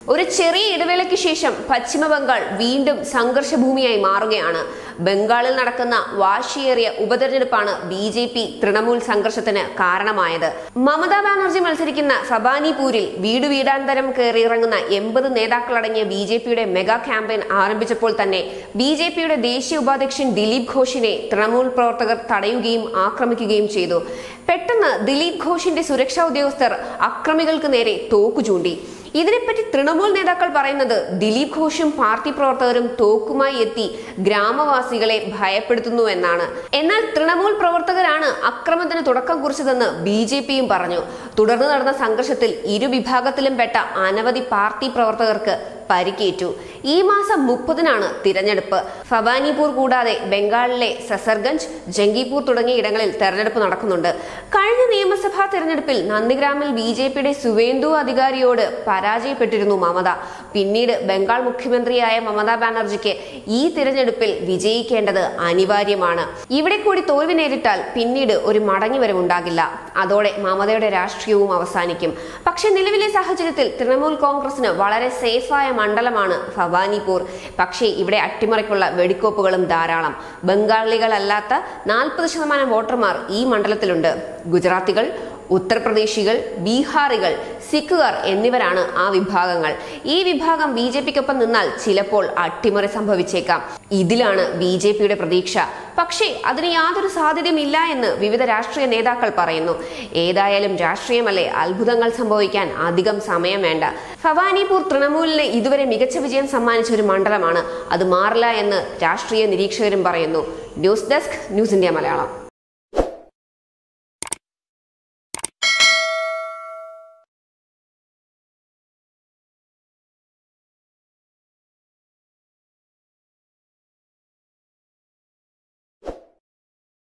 ഒരു ചെറിയ ഇടവേളയ്ക്ക് ശേഷം പശ്ചിമ ബംഗാൾ വീണ്ടും സംഘർഷഭൂമിയായി മാറുകയാണ് ബംഗാളിൽ നടക്കുന്ന വാശിയേറിയ ഉപതെരഞ്ഞെടുപ്പാണ് ബി ജെ പി തൃണമൂൽ സംഘർഷത്തിന് കാരണമായത് മമതാ ബാനർജി മത്സരിക്കുന്ന ഫബാനിപൂരിൽ വീട് വീടാന്തരം കയറി ഇറങ്ങുന്ന എൺപത് നേതാക്കളടങ്ങിയ ബി ജെ പിയുടെ മെഗാ ക്യാമ്പയിൻ ആരംഭിച്ചപ്പോൾ തന്നെ ബി ജെ പിയുടെ ദേശീയ ഉപാധ്യക്ഷൻ ദിലീപ് ഘോഷിനെ തൃണമൂൽ പ്രവർത്തകർ തടയുകയും ആക്രമിക്കുകയും ചെയ്തു പെട്ടെന്ന് ദിലീപ് ഘോഷിന്റെ സുരക്ഷാ ഉദ്യോഗസ്ഥർ അക്രമികൾക്ക് നേരെ തോക്കു ചൂണ്ടി ഇതിനെപ്പറ്റി തൃണമൂൽ നേതാക്കൾ പറയുന്നത് ദിലീപ് ഘോഷും പാർട്ടി പ്രവർത്തകരും തോക്കുമായി എത്തി ഗ്രാമവാസികളെ ഭയപ്പെടുത്തുന്നു എന്നാണ് എന്നാൽ തൃണമൂൽ പ്രവർത്തകരാണ് അക്രമത്തിന് തുടക്കം കുറിച്ചതെന്ന് ബി ജെ പിയും പറഞ്ഞു തുടർന്ന് നടന്ന സംഘർഷത്തിൽ ഇരു വിഭാഗത്തിലും പെട്ട അനവധി പാർട്ടി പ്രവർത്തകർക്ക് പരിക്കേറ്റു ഈ മാസം മുപ്പതിനാണ് തിരഞ്ഞെടുപ്പ് ഫവാനിപൂർ കൂടാതെ ബംഗാളിലെ സസർഗഞ്ച് ജംഗിപൂർ തുടങ്ങിയ ഇടങ്ങളിൽ തെരഞ്ഞെടുപ്പ് നടക്കുന്നുണ്ട് കഴിഞ്ഞ നിയമസഭാ തെരഞ്ഞെടുപ്പിൽ നന്ദിഗ്രാമിൽ ബി ജെ പിയുടെ സുവേന്ദു അധികാരിയോട് പരാജയപ്പെട്ടിരുന്നു മമത പിന്നീട് ബംഗാൾ മുഖ്യമന്ത്രിയായ മമതാ ബാനർജിക്ക് ഈ തിരഞ്ഞെടുപ്പിൽ വിജയിക്കേണ്ടത് അനിവാര്യമാണ് ഇവിടെ കൂടി തോൽവി നേരിട്ടാൽ പിന്നീട് ഒരു മടങ്ങിവരവുണ്ടാകില്ല അതോടെ മമതയുടെ രാഷ്ട്രീയവും അവസാനിക്കും പക്ഷേ നിലവിലെ സാഹചര്യത്തിൽ തൃണമൂൽ കോൺഗ്രസിന് വളരെ സേഫായ മണ്ഡലമാണ് ഭവാനിപൂർ പക്ഷേ ഇവിടെ അട്ടിമറിക്കുള്ള വെടിക്കോപ്പുകളും ധാരാളം ബംഗാളികളല്ലാത്ത നാൽപ്പത് ശതമാനം വോട്ടർമാർ ഈ മണ്ഡലത്തിലുണ്ട് ഗുജറാത്തികൾ ഉത്തർപ്രദേശികൾ ബീഹാറികൾ സിഖുകാർ എന്നിവരാണ് ആ വിഭാഗങ്ങൾ ഈ വിഭാഗം ബി ജെ പിക്കൊപ്പം നിന്നാൽ ചിലപ്പോൾ അട്ടിമറി സംഭവിച്ചേക്കാം ഇതിലാണ് ബി ജെ പിയുടെ പ്രതീക്ഷ പക്ഷേ അതിന് യാതൊരു സാധ്യതയുമില്ല എന്ന് വിവിധ രാഷ്ട്രീയ നേതാക്കൾ പറയുന്നു ഏതായാലും രാഷ്ട്രീയമല്ലേ അത്ഭുതങ്ങൾ സംഭവിക്കാൻ അധികം സമയം വേണ്ട ഭവാനിപൂർ തൃണമൂലിന് ഇതുവരെ മികച്ച വിജയം സമ്മാനിച്ച ഒരു മണ്ഡലമാണ് അത് മാറില്ല എന്ന് രാഷ്ട്രീയ നിരീക്ഷകരും പറയുന്നു news desk news India Malayalam